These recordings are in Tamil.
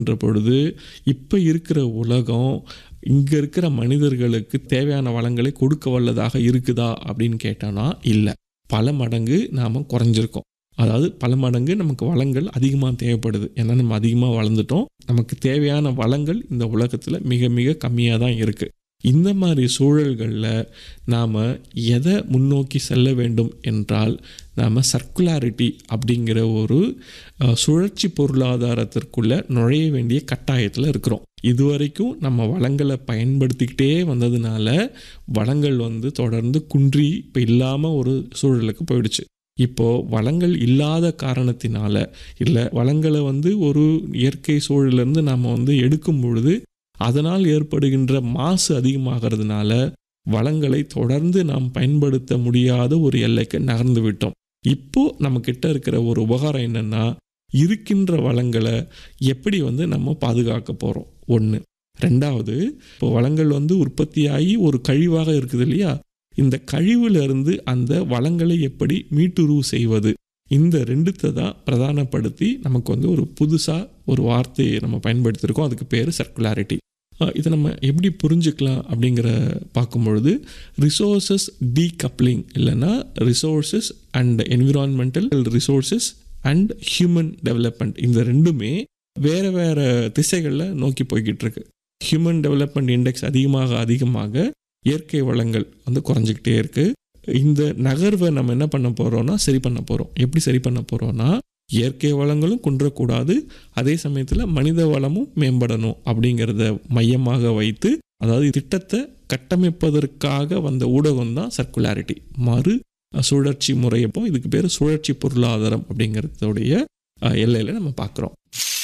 என்ற பொழுது இப்போ இருக்கிற உலகம் இங்கே இருக்கிற மனிதர்களுக்கு தேவையான வளங்களை கொடுக்க வல்லதாக இருக்குதா அப்படின்னு கேட்டோன்னா இல்லை பல மடங்கு நாம் குறைஞ்சிருக்கோம் அதாவது பல மடங்கு நமக்கு வளங்கள் அதிகமாக தேவைப்படுது ஏன்னா நம்ம அதிகமாக வளர்ந்துட்டோம் நமக்கு தேவையான வளங்கள் இந்த உலகத்தில் மிக மிக கம்மியாக தான் இருக்குது இந்த மாதிரி சூழல்களில் நாம் எதை முன்னோக்கி செல்ல வேண்டும் என்றால் நாம் சர்க்குலாரிட்டி அப்படிங்கிற ஒரு அஹ், சுழற்சி பொருளாதாரத்திற்குள்ளே நுழைய வேண்டிய கட்டாயத்தில் இருக்கிறோம் இதுவரைக்கும் நம்ம வளங்களை பயன்படுத்திக்கிட்டே வந்ததுனால வளங்கள் வந்து தொடர்ந்து குன்றி இப்போ இல்லாமல் ஒரு சூழலுக்கு போயிடுச்சு இப்போது வளங்கள் இல்லாத காரணத்தினால இல்லை வளங்களை வந்து ஒரு இயற்கை சூழலிருந்து நாம் வந்து எடுக்கும் பொழுது அதனால் ஏற்படுகின்ற மாசு அதிகமாகிறதுனால வளங்களை தொடர்ந்து நாம் பயன்படுத்த முடியாத ஒரு எல்லைக்கு நகர்ந்து விட்டோம் இப்போ நம்ம கிட்ட இருக்கிற ஒரு உபகாரம் என்னன்னா இருக்கின்ற வளங்களை எப்படி வந்து நம்ம பாதுகாக்க போகிறோம் ஒன்று ரெண்டாவது இப்போ வளங்கள் வந்து உற்பத்தியாகி ஒரு கழிவாக இருக்குது இல்லையா இந்த கழிவுல இருந்து அந்த வளங்களை எப்படி மீட்டுருவு செய்வது இந்த ரெண்டுத்தை தான் பிரதானப்படுத்தி நமக்கு வந்து ஒரு புதுசாக ஒரு வார்த்தையை நம்ம பயன்படுத்தியிருக்கோம் அதுக்கு பேர் சர்க்குலாரிட்டி இதை நம்ம எப்படி புரிஞ்சுக்கலாம் அப்படிங்கிற பார்க்கும் பொழுது ரிசோர்சஸ் டீகப்ளிங் இல்லைன்னா resources and environmental resources and human development இந்த ரெண்டுமே வேறு வேறு திசைகளில் நோக்கி போய்கிட்டு இருக்கு ஹியூமன் டெவலப்மெண்ட் இண்டெக்ஸ் அதிகமாக அதிகமாக இயற்கை வளங்கள் வந்து குறைஞ்சிக்கிட்டே இருக்கு இந்த நகர்வை நம்ம என்ன பண்ண போகிறோம்னா சரி பண்ண போகிறோம் எப்படி சரி பண்ண போகிறோம்னா இயற்கை வளங்களும் குன்றக்கூடாது அதே சமயத்தில் மனித வளமும் மேம்படணும் அப்படிங்கிறத மையமாக வைத்து அதாவது திட்டத்தை கட்டமைப்பதற்காக வந்த ஊடகம் தான் சர்க்குலாரிட்டி மறு சுழற்சி முறையப்போ இதுக்கு பேர் சுழற்சி பொருளாதாரம் அப்படிங்கிறதுடைய அஹ், எல்லையில நம்ம பார்க்குறோம்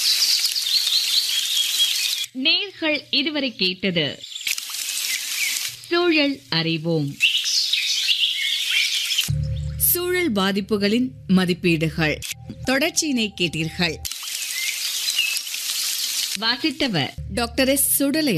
நேர்கள் இதுவரை கேட்டது சூழல் அறிவோம் சூழல் பாதிப்புகளின் மதிப்பீடுகள் தொடர்ச்சியினை கேட்டீர்கள் வாசித்தவர் டாக்டர் எஸ் சுடலை